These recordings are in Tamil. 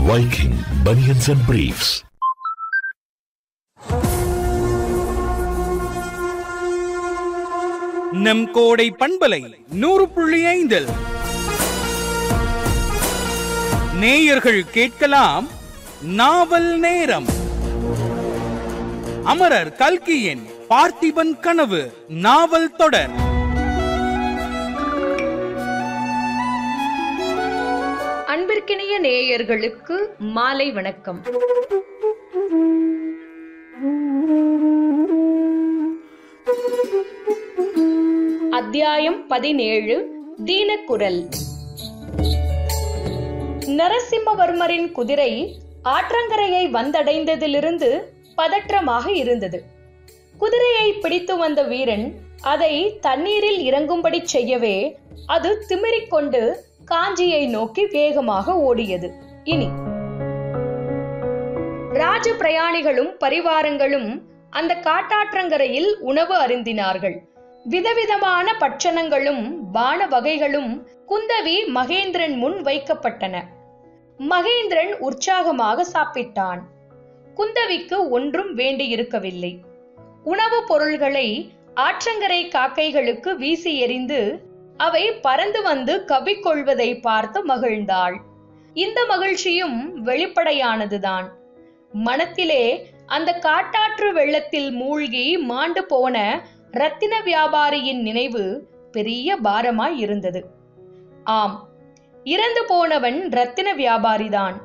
Viking Bunions and Briefs. நம் கோடை பண்பலை நூறு புள்ளி ஐந்தில் நேயர்கள் கேட்கலாம் நாவல் நேரம் அமரர் கல்கியின் பார்த்திபன் கனவு நாவல் தொடர் அன்பிற்கினிய நேயர்களுக்கு மாலை வணக்கம் அத்தியாயம் பதினேழு தீனக்குரல் நரசிம்மவர்மரின் குதிரை ஆற்றங்கரையை வந்தடைந்ததிலிருந்து பதற்றமாக இருந்தது குதிரையை பிடித்து வந்த வீரன் அதை தண்ணீரில் இறங்கும்படி செய்யவே அது திமிரிக்கொண்டு காஞ்சியை நோக்கி வேகமாக ஓடியது இனி ராஜ பிரயாணிகளும் பரிவாரங்களும் அந்த காட்டாற்றங்கரையில் உணவு அருந்தினார்கள் விதவிதமான பட்சணங்களும் பான வகைகளும் குந்தவி மகேந்திரன் முன் வைக்கப்பட்டன மகேந்திரன் உற்சாகமாக சாப்பிட்டான் குந்தவிக்கு ஒன்றும் வேண்டியிருக்கவில்லை உணவுப் பொருள்களை ஆற்றங்கரை காக்கைகளுக்கு வீசி எறிந்து அவை பறந்து வந்து கவ்விக்கொள்வதை பார்த்து மகிழ்ந்தாள் இந்த மகிழ்ச்சியும் வெளிப்படையானதுதான் மனத்திலே அந்த காட்டாற்று வெள்ளத்தில் மூழ்கி மாண்டு போன ரத்தின வியாபாரியின் நினைவு பெரிய பாரமாய் இருந்தது ஆம் இறந்து போனவன் ரத்தின வியாபாரிதான்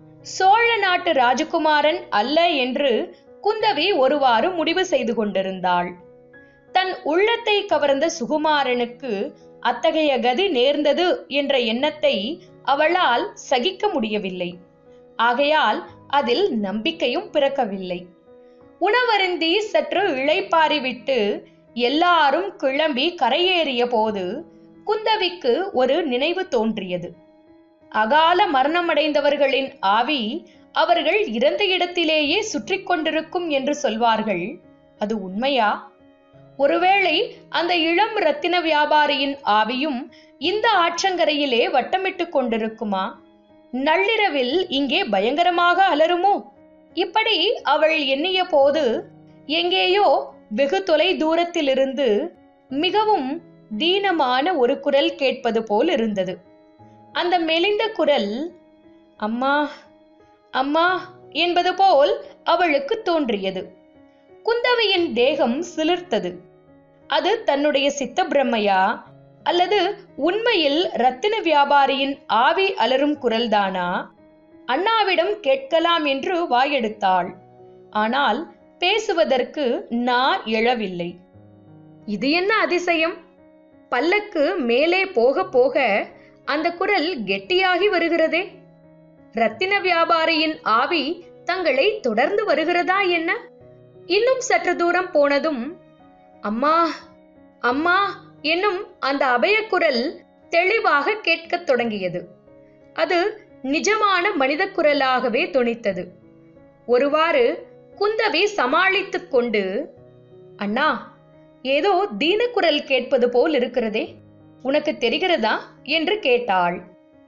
சோழ நாட்டு ராஜகுமாரன் அல்ல என்று குந்தவி ஒருவாறு முடிவு செய்து கொண்டிருந்தாள் தன் உள்ளத்தை கவர்ந்த சுகுமாரனுக்கு அத்தகைய கதி நேர்ந்தது என்ற எண்ணத்தை அவளால் சகிக்க முடியவில்லை ஆகையால் அதில் நம்பிக்கையும் பிறக்கவில்லை உணவருந்தி சற்று இளைப்பாறிவிட்டு எல்லாரும் கிளம்பி கரையேறிய போது குந்தவிக்கு ஒரு நினைவு தோன்றியது அகால மரணமடைந்தவர்களின் ஆவி அவர்கள் இறந்த இடத்திலேயே சுற்றி கொண்டிருக்கும் என்று சொல்வார்கள் அது உண்மையா ஒருவேளை அந்த இளம் ரத்தின வியாபாரியின் ஆவியும் இந்த ஆற்றங்கரையிலே வட்டமிட்டு கொண்டிருக்குமா நள்ளிரவில் இங்கே பயங்கரமாக அலருமோ இப்படி அவள் எண்ணிய போது எங்கேயோ வெகு தொலை தூரத்திலிருந்து மிகவும் தீனமான ஒரு குரல் கேட்பது போல் இருந்தது அந்த மெலிந்த குரல் அம்மா அம்மா என்பது போல் அவளுக்கு தோன்றியது குந்தவையின் தேகம் சிலிர்த்தது அது தன்னுடைய சித்த பிரம்மையா அல்லது உண்மையில் ரத்தின வியாபாரியின் ஆவி அலரும் குரல்தானா அண்ணாவிடம் கேட்கலாம் என்று வாயெடுத்தாள் ஆனால் பேசுவதற்கு நா எழவில்லை இது என்ன அதிசயம் பல்லக்கு மேலே போக போக அந்த குரல் கெட்டியாகி வருகிறதே ரத்தின வியாபாரியின் ஆவி தங்களை தொடர்ந்து வருகிறதா என்ன இன்னும் சற்று தூரம் போனதும் அம்மா அம்மா என்னும் அந்த அபயக்குரல் தெளிவாக கேட்கத் தொடங்கியது அது நிஜமான மனித குரலாகவே தொனித்தது ஒருவாறு குந்தவி சமாளித்துக் கொண்டு அண்ணா ஏதோ தீனக்குரல் கேட்பது போல் இருக்கிறதே உனக்கு தெரிகிறதா என்று கேட்டாள்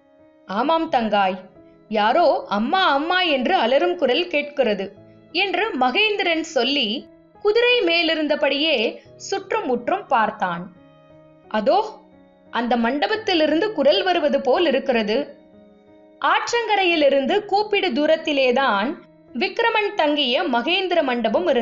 ஆமாம் தங்காய் யாரோ அம்மா அம்மா என்று அலறும் குரல் கேட்கிறது என்று மகேந்திரன் சொல்லி குதிரை மேலிருந்தபடியே சுற்றும் முற்றும் பார்த்தான் அதோ அந்த மண்டபத்திலிருந்து குரல் வருவது போல் இருக்கிறது ஆற்றங்கரையிலிருந்து கூப்பிடு தூரத்திலேதான் விக்ரமன் தங்கிய மகேந்திர மண்டபம் இருந்தது